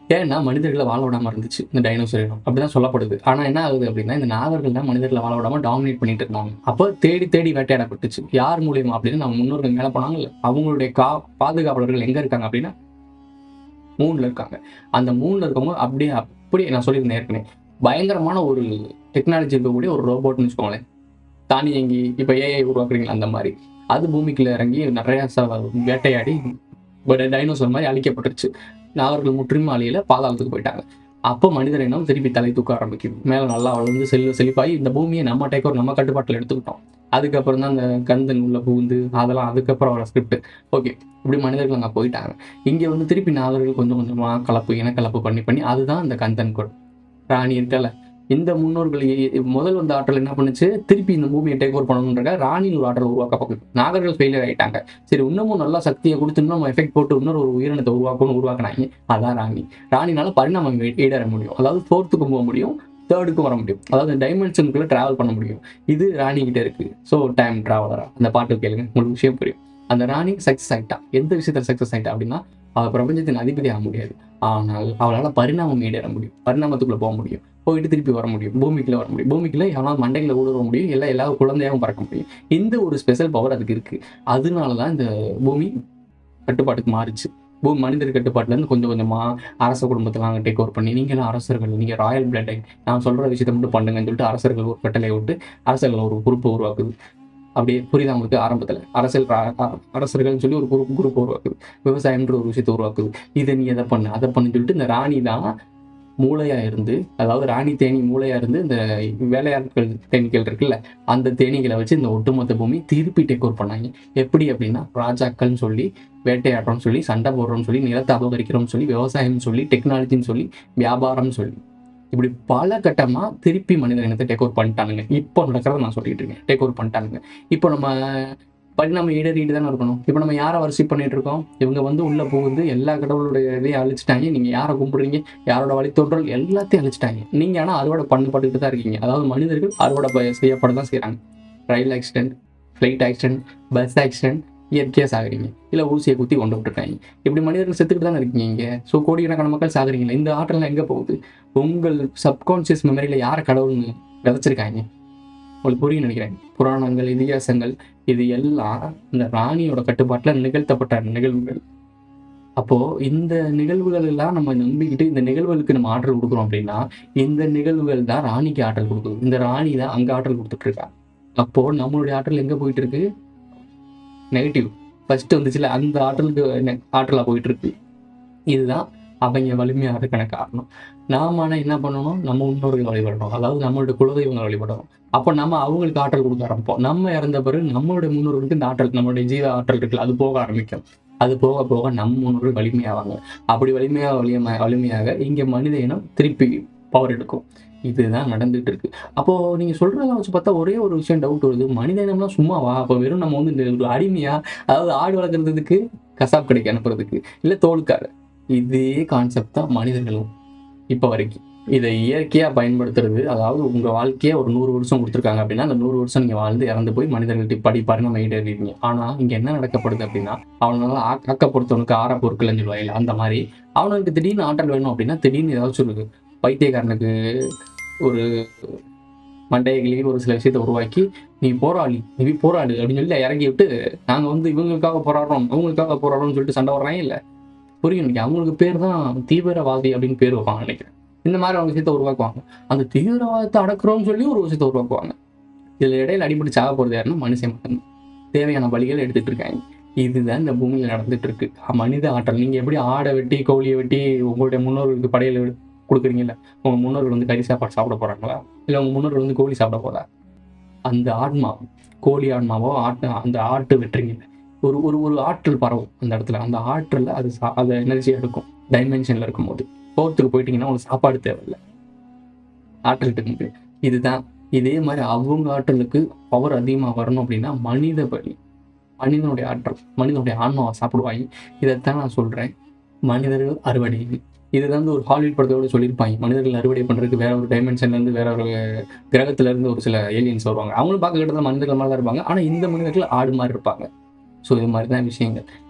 ஏன்னா மனிதர்களை வாழ விடாம இருந்துச்சு இந்த டைனோசர் இனம் அப்படிதான் சொல்லப்படுது ஆனா என்ன ஆகுது அப்படின்னா இந்த நாகர்கள் தான் மனிதர்களை வாழ விடாம டாமினேட் பண்ணிட்டு இருந்தாங்க அப்போ தேடி தேடி வேட்டையாடப்பட்டுச்சு யார் மூலியமா அப்படின்னு நம்ம முன்னோர்கள் மேல போனாங்கல்ல அவங்களுடைய கா பாதுகாவலர்கள் எங்க இருக்காங்க அப்படின்னா மூணுல இருக்காங்க அந்த மூணுல இருக்கவங்க அப்படியே அப்படியே நான் சொல்லியிருந்தேன் ஏற்கனவே பயங்கரமான ஒரு டெக்னாலஜி இருக்கக்கூடிய ஒரு ரோபோட்னு வச்சுக்கோங்களேன் தானியங்கி இப்போ ஏஐ உருவாக்குறீங்களா அந்த மாதிரி அது பூமிக்குள்ள இறங்கி நிறைய ச- வேட்டையாடி டைனோசர் மாதிரி அழிக்கப்பட்டுருச்சு நாகர்கள் முற்றிலும் அழியில பாதாளத்துக்கு போயிட்டாங்க அப்போ மனிதர் இனம் திருப்பி தலை தூக்க ஆரம்பிக்குது மேலே நல்லா வளர்ந்து செல்வ செழிப்பாகி இந்த பூமியை நம்ம டேக் ஓவர் நம்ம கட்டுப்பாட்டில் எடுத்துக்கிட்டோம் அதுக்கப்புறம் தான் அந்த கந்தன் உள்ள புகுந்து அதெல்லாம் அதுக்கப்புறம் வர ஸ்கிரிப்ட் ஓகே இப்படி மனிதர்கள் அங்கே போயிட்டாங்க இங்கே வந்து திருப்பி நாகர்கள் கொஞ்சம் கொஞ்சமாக கலப்பு இனக்கலப்பு பண்ணி பண்ணி அதுதான் அந்த கந்தன் கோட் ராணி இருக்கல இந்த முன்னோர்கள் எ- முதல் வந்த ஆற்றல் என்ன பண்ணுச்சு திருப்பி இந்த பூமியை டேக் ஓவர் பண்ணணுன்றக்க ராணின்னு ஒரு ஆற்றல் உருவாக்க பார்க்குது நாகர்கள் ஃபெயிலியர் ஆயிட்டாங்க சரி இன்னமும் நல்லா சக்தியை கொடுத்து இன்னும் எஃபெக்ட் போட்டு இன்னொரு ஒரு உயிரினத்தை உருவாக்கணும்னு உருவாக்குனாங்க அதான் ராணி ராணினால பரிணாமம் ஈ- ஈடேற முடியும் அதாவது ஃபோர்த்துக்கும் போக முடியும் தேர்டுக்கும் வர முடியும் அதாவது டைமென்ஷனுக்குள்ள டிராவல் பண்ண முடியும் இது ராணி கிட்ட இருக்கு ஸோ டைம் டிராவலரா அந்த பாட்டு கேளுங்க உங்களுக்கு விஷயம் புரியும் அந்த ராணி சக்சஸ் ஆயிட்டா எந்த விஷயத்துல சக்சஸ் ஆயிட்டா அப்படின்னா அவள் பிரபஞ்சத்தின் அதிபதி ஆக முடியாது ஆனால் அவளால் பரிணாமம் ஈடேற முடியும் பரிணாமத்துக்குள்ள போக முடியும் போயிட்டு திருப்பி வர முடியும் பூமிக்குள்ள வர முடியும் பூமிக்குள்ள எவனாவது மண்டைகளை ஊடுருவ முடியும் இல்லை எல்லா குழந்தையாகவும் பறக்க முடியும் இந்த ஒரு ஸ்பெஷல் பவர் அதுக்கு இருக்கு அதனால தான் இந்த பூமி கட்டுப்பாட்டுக்கு மாறுச்சு பூமி மனிதர் கட்டுப்பாட்டுலேருந்து கொஞ்சம் கொஞ்சமாக அரச குடும்பத்தில் நாங்கள் டேக் ஓவர் பண்ணி நீங்களும் அரசர்கள் நீங்கள் ராயல் பிளட்டை நான் சொல்கிற விஷயத்தை மட்டும் பண்ணுங்கன்னு சொல்லிட்டு அரசர்கள் ஒரு கட்டளை விட்டு அரசர்கள் ஒரு குரூப்பை உருவாக்குது அப்படியே புரியுதா உங்களுக்கு ஆரம்பத்தில் அரசியல் ரா- அ- அரசர்கள்னு சொல்லி ஒரு குரூப் குரூப் உருவாக்குது விவசாயம்ன்ற ஒரு விஷயத்தை உருவாக்குது இதை நீ எதை பண்ணு அதை பண்ணு சொல்லிட்டு இந்த ராணி தான் மூளையா இருந்து அதாவது ராணி தேனி மூளையா இருந்து இந்த வேலையாட்கள் தேனீக்கள் இருக்குல்ல அந்த தேனீகளை வச்சு இந்த ஒட்டுமொத்த பூமி திருப்பி டேக் ஓவர் பண்ணாங்க எப்படி அப்படின்னா ராஜாக்கள்னு சொல்லி வேட்டையாடுறோம்னு சொல்லி சண்டை போடுறோம்னு சொல்லி நிலத்தை அபகரிக்கிறோம்னு சொல்லி விவசாயம்னு சொல்லி டெக்னாலஜின்னு சொல்லி வியாபாரம்னு சொல்லி இப்படி பல கட்டமா திருப்பி மனித இனத்தை டேக் ஓவர் பண்ணிட்டானுங்க இப்போ நடக்கிறத நான் சொல்லிட்டு இருக்கேன் டேக் ஓவர் பண்ணிட்டானுங்க இப்போ நம்ம பரிணாம ஈடறிட்டு தானே இருக்கணும் இப்போ நம்ம யாரை வரிசை பண்ணிட்டு இருக்கோம் இவங்க வந்து உள்ள புகுந்து எல்லா கடவுளுடைய இதையும் அழிச்சிட்டாங்க நீங்க யாரை கும்பிடுறீங்க யாரோட வழித்தோன்றல் எல்லாத்தையும் அழிச்சிட்டாங்க நீங்க ஆனா அறுவடை பண்ணப்பட்டுட்டு தான் இருக்கீங்க அதாவது மனிதர்கள் அறுவடை ப- செய்யப்பட தான் செய்றாங்க rail accident flight accident bus accident இயற்கையாக சாகுறீங்க இல்லை ஊசியை குத்தி கொண்டு விட்டுருக்காங்க இப்படி மனிதர்கள் செத்துக்கிட்டு தானே இருக்கீங்க இங்கே ஸோ கோடிக்கணக்கான மக்கள் சாகுறீங்களா இந்த ஆற்றல்லாம் எங்கே போகுது உங்கள் சப்கான்ஷியஸ் மெமரியில் யாரை கடவுள்னு விதைச்சிருக்காங்க உங்களுக்கு புரியும் நினைக்கிறேன் புராணங்கள் இதிகாசங்கள் இது எல்லாம் இந்த ராணியோட கட்டுப்பாட்டில் நிகழ்த்தப்பட்ட நிகழ்வுகள் அப்போ இந்த நிகழ்வுகள் எல்லாம் நம்ம நம்பிக்கிட்டு இந்த நிகழ்வுகளுக்கு நம்ம ஆற்றல் கொடுக்குறோம் அப்படின்னா இந்த நிகழ்வுகள் தான் ராணிக்கு ஆற்றல் கொடுக்குது இந்த ராணி தான் அங்க ஆற்றல் கொடுத்துட்டு இருக்கா அப்போ நம்மளுடைய ஆற்றல் எங்க போயிட்டு இருக்கு நெகட்டிவ் ஃபர்ஸ்ட் வந்துச்சுல அந்த ஆற்றலுக்கு நெ- ஆற்றலா போயிட்டு இருக்கு இதுதான் அவங்க வலிமையா இருக்கான காரணம் நாம ஆனா என்ன பண்ணணும் நம்ம முன்னோர்கள் வழிபடணும் அதாவது நம்மளுடைய குலதெய்வங்களை வழிபடணும் அப்போ நம்ம அவங்களுக்கு ஆற்றல் கொடுக்க ஆரம்பிப்போம் நம்ம இறந்த பிறகு நம்மளுடைய முன்னோர்களுக்கு இந்த ஆற்றல் நம்மளுடைய ஜீவ ஆற்றல் இருக்குல்ல அது போக ஆரம்பிக்கும் அது போக போக நம்ம முன்னோர்கள் வலிமையாவாங்க அப்படி வலிமையாக வலிமையாக வலிமையாக இங்க மனித இனம் திருப்பி பவர் எடுக்கும் இதுதான் நடந்துட்டு இருக்கு அப்போ நீங்க சொல்றதெல்லாம் வச்சு பார்த்தா ஒரே ஒரு விஷயம் டவுட் வருது மனித இனம்லாம் சும்மாவா அப்போ வெறும் நம்ம வந்து இந்த ஒரு அடிமையா அதாவது ஆடு வளர்க்குறதுக்கு கசாப் கடைக்கு அனுப்புறதுக்கு இல்லை தோலுக்கார இதே கான்செப்ட் தான் மனிதர்களும் இப்போ வரைக்கும் இதை இயற்கையா பயன்படுத்துறது அதாவது உங்க வாழ்க்கையே ஒரு நூறு வருஷம் கொடுத்துருக்காங்க அப்படின்னா அந்த நூறு வருஷம் நீங்க வாழ்ந்து இறந்து போய் மனிதர்கள்ட்ட படி பரிணாம ஈடேறீங்க ஆனா இங்க என்ன நடக்கப்படுது அப்படின்னா அவனால ஆக்க- ஆக்கப்படுத்தவனுக்கு ஆற பொருட்கள்னு சொல்லுவாங்க அந்த மாதிரி அவனுக்கு திடீர்னு ஆற்றல் வேணும் அப்படின்னா திடீர்னு ஏதாச்சும் ஒரு பைத்தியக்காரனுக்கு ஒரு மண்டையகிலேயே ஒரு சில விஷயத்தை உருவாக்கி நீ போராளி நீ போராடு அப்படின்னு சொல்லி இறங்கி விட்டு நாங்க வந்து இவங்களுக்காக போராடுறோம் அவங்களுக்காக போராடுறோம்னு சொல்லிட்டு சண்டை வர்றாங்க இல்ல புரியும் எனக்கு அவங்களுக்கு பேர் தான் தீவிரவாதி அப்படின்னு பேர் வைப்பாங்க நினைக்கிறேன் இந்த மாதிரி அவங்க விஷயத்தை உருவாக்குவாங்க அந்த தீவிரவாதத்தை அடக்குறோம்னு சொல்லி ஒரு விஷயத்தை உருவாக்குவாங்க இதுல இடையில அடிபட்டு சாக போறது யாருன்னா மனுஷன் மட்டும்தான் தேவையான பலிகள் எடுத்துட்டு இருக்காங்க இதுதான் இந்த பூமியில நடந்துட்டு இருக்கு அஹ் மனித ஆற்றல் நீங்க எப்படி ஆடை வெட்டி கோழியை வெட்டி உங்களுடைய முன்னோர்களுக்கு படையல் கொடுக்குறீங்கல்ல உங்க முன்னோர்கள் வந்து கறி சாப்பாடு சாப்பிட போறாங்களா இல்ல உங்க முன்னோர்கள் வந்து கோழி சாப்பிட போதா அந்த ஆன்மா கோழி ஆன்மாவோ ஆட்டு அந்த ஆட்டு வெட்டுறீங்க ஒரு ஒரு ஒரு ஆற்றல் பரவும் அந்த இடத்துல அந்த ஆற்றல்ல அது சா- அது எனர்ஜி எடுக்கும் டைமென்ஷன்ல இருக்கும்போது போர்த்துக்கு போயிட்டீங்கன்னா உங்களுக்கு சாப்பாடு தேவையில்லை ஆற்றல் இருக்கு இதுதான் இதே மாதிரி அவங்க ஆற்றலுக்கு பவர் அதிகமா வரணும் அப்படின்னா மனித பலி மனிதனுடைய ஆற்றல் மனிதனுடைய ஆன்மாவை சாப்பிடுவாங்க இதைத்தான் நான் சொல்றேன் மனிதர்கள் அறுவடை இதுதான் வந்து ஒரு ஹாலிவுட் படத்தோட சொல்லியிருப்பாங்க மனிதர்கள் அறுவடை பண்றதுக்கு வேற ஒரு டைமென்ஷன்ல இருந்து வேற ஒரு கிரகத்துல இருந்து ஒரு சில ஏலியன்ஸ் வருவாங்க அவங்களும் பார்க்க கிட்ட மனிதர்கள் மாதிரி தான் இருப்பாங்க ஆனா இந்த மனிதர்கள் ஆடு மாதிரி இருப்பாங்க ஸோ இது மாதிரி தான் விஷயங்கள்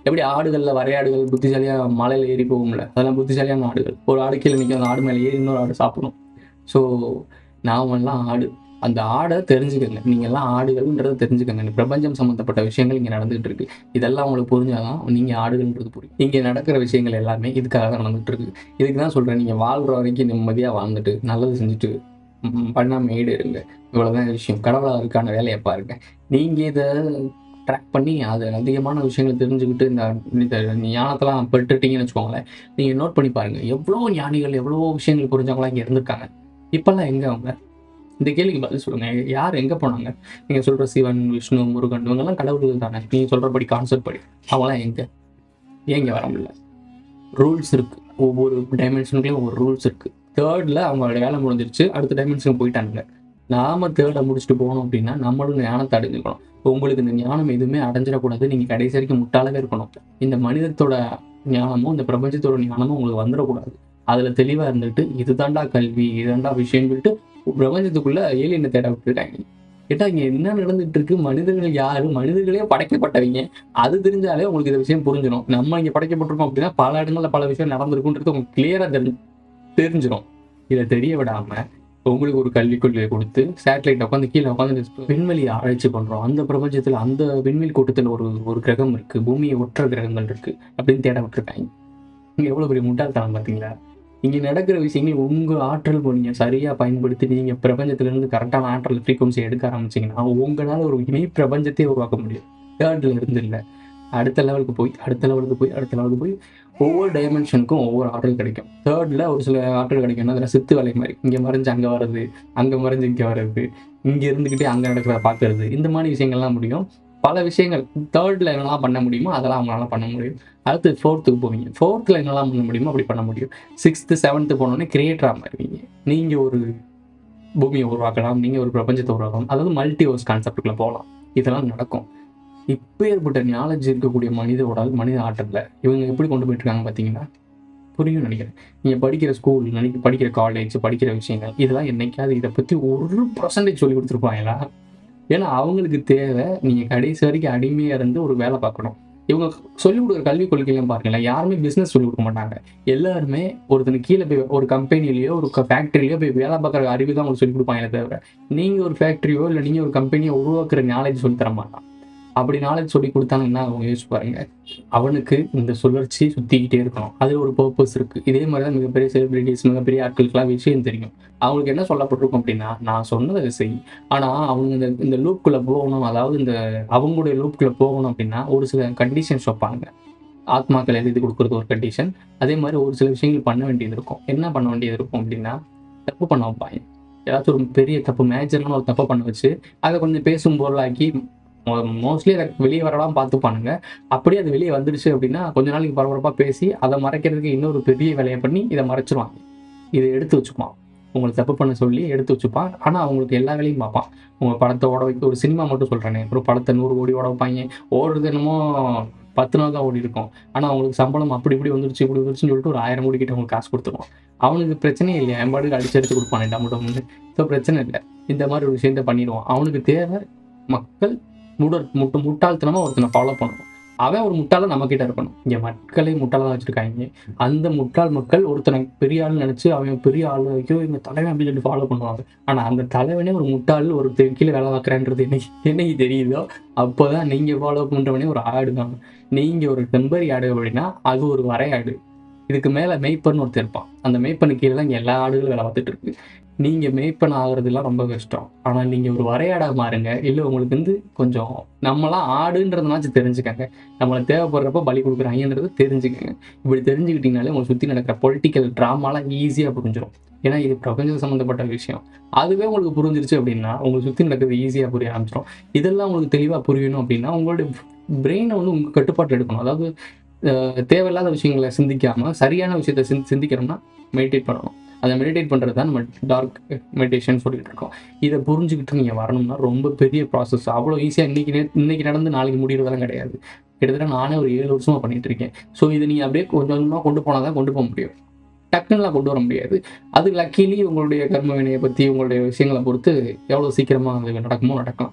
எப்படி ஆடுகளில் வரையாடுகள் புத்திசாலியாக மலையில் ஏறி போகும்ல அதெல்லாம் புத்திசாலியான ஆடுகள் ஒரு ஆடு கீழே நிற்கும் அந்த ஆடு மேலே ஏறி இன்னொரு ஆடு சாப்பிடும் ஸோ நாமெல்லாம் ஆடு அந்த ஆடை தெரிஞ்சுக்கங்க நீங்கள் எல்லாம் ஆடுகள்ன்றதை தெரிஞ்சுக்கங்க இந்த பிரபஞ்சம் சம்மந்தப்பட்ட விஷயங்கள் இங்கே நடந்துகிட்டு இருக்கு இதெல்லாம் உங்களுக்கு புரிஞ்சாதான் நீங்கள் ஆடுகள்ன்றது புரியும் இங்கே நடக்கிற விஷயங்கள் எல்லாமே இதுக்காக தான் நடந்துகிட்டு இருக்கு இதுக்கு தான் சொல்கிறேன் நீங்கள் வாழ்கிற வரைக்கும் நிம்மதியாக வாழ்ந்துட்டு நல்லது செஞ்சுட்டு ம், பண்ணாம ஈடு இருங்க இவ்வளோதான் விஷயம் கடவுளாக இருக்கான வேலையை பாருங்க நீங்கள் இதை ட்ராக் பண்ணி அது அதிகமான விஷயங்களை தெரிஞ்சுக்கிட்டு இந்த இந்த ஞானத்தெல்லாம் பெற்றுட்டீங்கன்னு வச்சுக்கோங்களேன் நீங்கள் நோட் பண்ணி பாருங்க எவ்வளோ ஞானிகள் எவ்வளோ விஷயங்கள் புரிஞ்சவங்களாம் இங்கே இருந்திருக்காங்க இப்போல்லாம் எங்கே அவங்க இந்த கேள்விக்கு பதில் சொல்லுங்க யார் எங்கே போனாங்க நீங்கள் சொல்கிற சிவன் விஷ்ணு முருகன் இவங்கெல்லாம் கடவுள்கள் தானே நீங்கள் சொல்கிறபடி கான்செப்ட் படி அவங்களாம் எங்கே ஏன் இங்கே வர முடியல ரூல்ஸ் இருக்கு ஒவ்வொரு டைமென்ஷனுக்குள்ளேயும் ஒவ்வொரு ரூல்ஸ் இருக்கு தேர்டில் அவங்களோட வேலை முடிஞ்சிருச்சு அடுத்த டைமென்ஷனுக்கு போயிட்டாங்க நாம தேர்டை முடிச்சுட்டு போனோம் அப்படின்னா நம்மளும் ஞானத்தை அடைஞ்சுக்கணும் உங்களுக்கு இந்த ஞானம் எதுவுமே அடைஞ்சிடக்கூடாது நீங்கள் கடைசி வரைக்கும் முட்டாளவே இருக்கணும் இந்த மனிதத்தோட ஞானமும் இந்த பிரபஞ்சத்தோட ஞானமும் உங்களுக்கு வந்துடக்கூடாது அதில் தெளிவாக இருந்துட்டு இதுதான்டா கல்வி இதுதான்டா விஷயம் சொல்லிட்டு பிரபஞ்சத்துக்குள்ள ஏலியனை தேட விட்டுருக்காங்க கேட்டா இங்க என்ன நடந்துட்டு இருக்கு மனிதர்கள் யாரு மனிதர்களே படைக்கப்பட்டவங்க அது தெரிஞ்சாலே உங்களுக்கு இந்த விஷயம் புரிஞ்சிடும் நம்ம இங்க படைக்கப்பட்டிருக்கோம் அப்படின்னா பல இடங்கள்ல பல விஷயம் நடந்திருக்குன்றது உங்களுக்கு கிளியரா தெரிஞ்சு தெரிஞ்சிடும் இதை தெரிய விடாம உங்களுக்கு ஒரு கல்விக் கொள்கையை கொடுத்து சேட்டலைட் உட்காந்து கீழே உட்காந்து விண்வெளியை ஆராய்ச்சி பண்றோம் அந்த பிரபஞ்சத்துல அந்த விண்வெளி கூட்டத்துல ஒரு ஒரு கிரகம் இருக்கு பூமியை ஒற்ற கிரகங்கள் இருக்கு அப்படின்னு தேட விட்டுருக்காங்க இங்க எவ்வளவு பெரிய முட்டாள்தனம் பாத்தீங்களா இங்க நடக்கிற விஷயங்கள் உங்க ஆற்றல் நீங்க சரியா பயன்படுத்தி நீங்க பிரபஞ்சத்துல இருந்து கரெக்டான ஆற்றல் ஃப்ரீக்வன்சி எடுக்க ஆரம்பிச்சீங்கன்னா உங்களால ஒரு இணை பிரபஞ்சத்தையே உருவாக்க முடியும் தேர்ட்ல இருந்து இல்லை அடுத்த லெவலுக்கு போய் அடுத்த லெவலுக்கு போய் அடுத்த லெவலுக்கு போய் ஒவ்வொரு டைமென்ஷனுக்கும் ஒவ்வொரு ஆற்றல் கிடைக்கும் தேர்ட்ல ஒரு சில ஆற்றல் கிடைக்கும் அதில் சித்து வேலை மாதிரி இங்க மறைஞ்சு அங்க வர்றது அங்க மறைஞ்சு இங்க வர்றது இங்க இருந்துகிட்டே அங்க நடக்கிறத பார்க்கறது இந்த மாதிரி விஷயங்கள்லாம் முடியும் பல விஷயங்கள் தேர்ட்ல என்னெல்லாம் பண்ண முடியுமோ அதெல்லாம் அவங்களால பண்ண முடியும் அடுத்து ஃபோர்த்துக்கு போவீங்க ஃபோர்த்தில் என்னெல்லாம் பண்ண முடியுமோ அப்படி பண்ண முடியும் சிக்ஸ்த்து செவன்த்து போனோடனே கிரியேட்டராக மாறுவீங்க நீங்கள் ஒரு பூமியை உருவாக்கலாம் நீங்கள் ஒரு பிரபஞ்சத்தை உருவாக்கலாம் அதாவது மல்டிவர்ஸ் கான்செப்டுக்குள்ள போகலாம் இதெல்லாம் நடக்கும் இப்போ ஏற்பட்ட நாலேஜ் இருக்கக்கூடிய மனித உடல் மனித ஆற்றலில் இவங்க எப்படி கொண்டு போயிட்டு இருக்காங்க பார்த்தீங்கன்னா புரியும் நினைக்கிறேன் நீங்கள் படிக்கிற ஸ்கூல் நினைக்க படிக்கிற காலேஜ் படிக்கிற விஷயங்கள் இதெல்லாம் என்னைக்காவது இதை பற்றி ஒரு பர்சன்டேஜ் சொல்லி கொடுத்துருப்பாங்களா ஏன்னா அவங்களுக்கு தேவை நீங்கள் கடைசி வரைக்கும் அடிமையாக இருந்து ஒரு வேலை பார்க்கணும் இவங்க சொல்லிக் கொடுக்குற கல்விக் கொள்கைலாம் பாருங்களேன் யாருமே பிஸ்னஸ் சொல்லிக் கொடுக்க மாட்டாங்க எல்லாருமே ஒருத்தனுக்கு கீழே போய் ஒரு கம்பெனிலேயோ ஒரு ஃபேக்ட்ரிலையோ போய் வேலை பார்க்குற அறிவு தான் உங்களுக்கு சொல்லிக் கொடுப்பாங்களே தவிர நீங்கள் ஒரு ஃபேக்ட்ரியோ இல்லை நீங்கள் ஒரு கம்பெனியோ உருவாக்குற நாலேஜ் சொல்லி தர மாட்டான் அப்படி நாலேஜ் சொல்லி கொடுத்தாங்கன்னா அவங்க யோசிச்சு பாருங்க அவனுக்கு இந்த சுழற்சி சுற்றிக்கிட்டே இருக்கணும் அதில் ஒரு பர்பஸ் இருக்கு இதே மாதிரி தான் மிகப்பெரிய செலிபிரிட்டிஸ் மிகப்பெரிய ஆட்களுக்கெல்லாம் விஷயம் தெரியும் அவங்களுக்கு என்ன சொல்லப்பட்டிருக்கும் அப்படின்னா நான் சொன்னதை செய் ஆனால் அவங்க இந்த இந்த லூப்குள்ளே போகணும் அதாவது இந்த அவங்களுடைய லூப்குள்ளே போகணும் அப்படின்னா ஒரு சில கண்டிஷன்ஸ் வைப்பாங்க ஆத்மாக்கள் எழுதி கொடுக்குறது ஒரு கண்டிஷன் அதே மாதிரி ஒரு சில விஷயங்கள் பண்ண வேண்டியது இருக்கும் என்ன பண்ண வேண்டியது இருக்கும் அப்படின்னா தப்பு பண்ண வைப்பாங்க ஏதாச்சும் ஒரு பெரிய தப்பு மேஜரான ஒரு தப்பை பண்ண வச்சு அதை கொஞ்சம் பேசும் பொருளாக்கி மோஸ்ட்லி அதை வெளியே வரலாம் பார்த்து பண்ணுங்க அப்படியே அது வெளியே வந்துடுச்சு அப்படின்னா கொஞ்ச நாளைக்கு பரபரப்பாக பேசி அதை மறைக்கிறதுக்கு இன்னொரு பெரிய வேலையை பண்ணி இதை மறைச்சிருவாங்க இதை எடுத்து வச்சுப்பான் உங்களை தப்பு பண்ண சொல்லி எடுத்து வச்சுப்பான் ஆனால் அவங்களுக்கு எல்லா வேலையும் பார்ப்பான் உங்கள் படத்தை ஓட வைக்க ஒரு சினிமா மட்டும் சொல்கிறேனே ஒரு படத்தை நூறு கோடி ஓட வைப்பாங்க ஓடுறது என்னமோ பத்து நாள் தான் ஓடி இருக்கும் ஆனால் அவங்களுக்கு சம்பளம் அப்படி இப்படி வந்துருச்சு இப்படி வந்துருச்சுன்னு சொல்லிட்டு ஒரு ஆயிரம் கோடி கிட்ட அவங்களுக்கு காசு கொடுத்துருவோம் அவனுக்கு பிரச்சனையே இல்லை என் பாட்டுக்கு அடிச்சு அடிச்சு கொடுப்பான் டமுட்டம் வந்து ஸோ பிரச்சனை இல்லை இந்த மாதிரி ஒரு விஷயத்த பண்ணிடுவான் அவனுக்கு தேவை மக்கள் முட முட்டு முட்டாள்தனமாக ஒருத்தனை ஃபாலோ பண்ணணும் அவன் ஒரு முட்டாள நம்ம கிட்ட இருக்கணும் இங்கே மக்களை முட்டாளாக தான் வச்சிருக்காங்க அந்த முட்டாள் மக்கள் ஒருத்தனை பெரிய ஆள் நினைச்சு அவன் பெரிய ஆள் ஐயோ எங்க தலைவன் அப்படின்னு சொல்லிட்டு ஃபாலோ பண்ணுவாங்க ஆனா அந்த தலைவனே ஒரு முட்டாள் ஒரு தெ- கீழே வேலை பார்க்குறேன்றது என்னைக்கு என்னைக்கு தெரியுதோ அப்போதான் நீங்க ஃபாலோ பண்றவனே ஒரு ஆடு தான் நீங்க ஒரு டெம்பரி ஆடு அப்படின்னா அது ஒரு வரை ஆடு இதுக்கு மேல மெய்ப்பன் ஒருத்தர் இருப்பான் அந்த மெய்ப்பனு கீழே தான் இங்க எல்லா ஆடுகளும் வேலை பார்த்துட்டு இருக்கு நீங்க மெய்ப்பன் ஆகுறதுலாம் ரொம்ப கஷ்டம் ஆனா நீங்க ஒரு வரையாடா மாறுங்க இல்ல உங்களுக்கு வந்து கொஞ்சம் நம்மலாம் ஆடுன்றதுனாச்சும் தெரிஞ்சுக்கங்க நம்மளை தேவைப்படுறப்ப பலி கொடுக்குறாங்கன்றது தெரிஞ்சுக்கங்க இப்படி தெரிஞ்சுக்கிட்டீங்கனாலே உங்களை சுற்றி நடக்கிற பொலிட்டிக்கல் ட்ராமாலாம் ஈஸியாக புரிஞ்சிடும் ஏன்னா இது பிரபஞ்சம் சம்மந்தப்பட்ட விஷயம் அதுவே உங்களுக்கு புரிஞ்சிருச்சு அப்படின்னா உங்களுக்கு சுற்றி நடக்கிறது ஈஸியாக புரிய ஆரம்பிச்சிடும் இதெல்லாம் உங்களுக்கு தெளிவாக புரியணும் அப்படின்னா உங்களுடைய பிரெயினை வந்து உங்கள் கட்டுப்பாட்டு எடுக்கணும் அதாவது அஹ், தேவையில்லாத விஷயங்களை சிந்திக்காம சரியான விஷயத்தை சிந்தி சிந்திக்கிறோம்னா மெடிடேட் பண்ணணும் அதை மெடிடேட் பண்ணுறது தான் நம்ம டார்க் மெடிடேஷன் சொல்லிட்டு இருக்கோம் இதை புரிஞ்சுக்கிட்டு நீங்கள் வரணும்னா ரொம்ப பெரிய ப்ராசஸ் அவ்வளோ ஈஸியாக இன்னைக்கு நே- இன்னைக்கு நடந்து நாளைக்கு முடியறதெல்லாம் கிடையாது கிட்டத்தட்ட நானே ஒரு ஏழு வருஷமா பண்ணிட்டு இருக்கேன் ஸோ இதை நீங்கள் அப்படியே கொஞ்சம் கொஞ்சமாக கொண்டு போனால் தான் கொண்டு போக முடியும் டக்குன்னுலாம் கொண்டு வர முடியாது அது லக்கிலி உங்களுடைய கர்ம வினையை பற்றி உங்களுடைய விஷயங்களை பொறுத்து எவ்வளோ சீக்கிரமாக அது நடக்குமோ நடக்கும்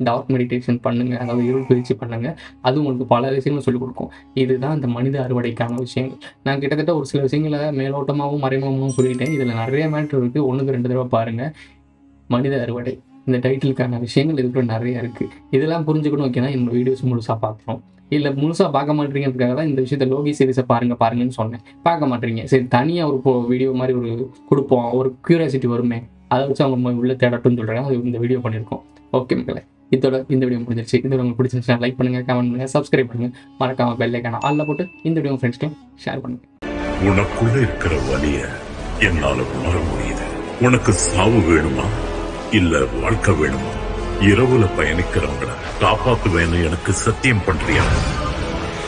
டார்க் மெடிடேஷன் பண்ணுங்க அதாவது இருள் பயிற்சி பண்ணுங்க அது உங்களுக்கு பல விஷயங்கள் சொல்லிக் கொடுக்கும் இதுதான் இந்த மனித அறுவடைக்கான விஷயங்கள் நான் கிட்டத்தட்ட ஒரு சில விஷயங்களை மேலோட்டமாகவும் மறைமுகமாகவும் சொல்லிட்டேன் இதில் நிறைய மேட்ரு இருக்குது ஒன்றுக்கு ரெண்டு தடவை பாருங்கள் மனித அறுவடை இந்த டைட்டிலுக்கான விஷயங்கள் இதுக்குள்ள நிறைய இருக்குது இதெல்லாம் புரிஞ்சுக்கணும் ஓகேனா என்னோட வீடியோஸ் முழுசாக பார்க்கணும் இல்லை முழுசாக பார்க்க மாட்டீங்கிறதுக்காக தான் இந்த விஷயத்த லோகி சீரிஸை பாருங்க பாருங்கன்னு சொன்னேன் பார்க்க மாட்டீங்க சரி தனியாக ஒரு வீடியோ மாதிரி ஒரு கொடுப்போம் ஒரு க்யூரியாசிட்டி வருமே அதை வச்சு அவங்க உள்ள தேடட்டும்னு சொல்கிறாங்க அது இந்த வீடியோ பண்ணியிருக்கோம் ஓகே மக்களே இதோட இந்த வீடியோ முடிஞ்சிருச்சு இந்த வீடியோ உங்களுக்கு பிடிச்சிருந்துச்சுன்னா லைக் பண்ணுங்க கமெண்ட் பண்ணுங்க சப்ஸ்கிரைப் பண்ணுங்க மறக்காம பெல் ஐக்கான ஆல்ல போட்டு இந்த வீடியோ ஃப்ரெண்ட்ஸ்க்கு ஷேர் பண்ணுங்க உனக்குள்ள இருக்கிற வலிய என்னால உணர முடியுது உனக்கு சாவு வேணுமா இல்ல வாழ்க்கை வேணுமா இரவுல பயணிக்கிறவங்கள காப்பாத்துவேன்னு எனக்கு சத்தியம் பண்றியா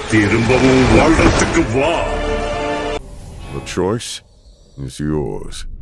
திரும்பவும் வாழ்றதுக்கு வா The choice is yours.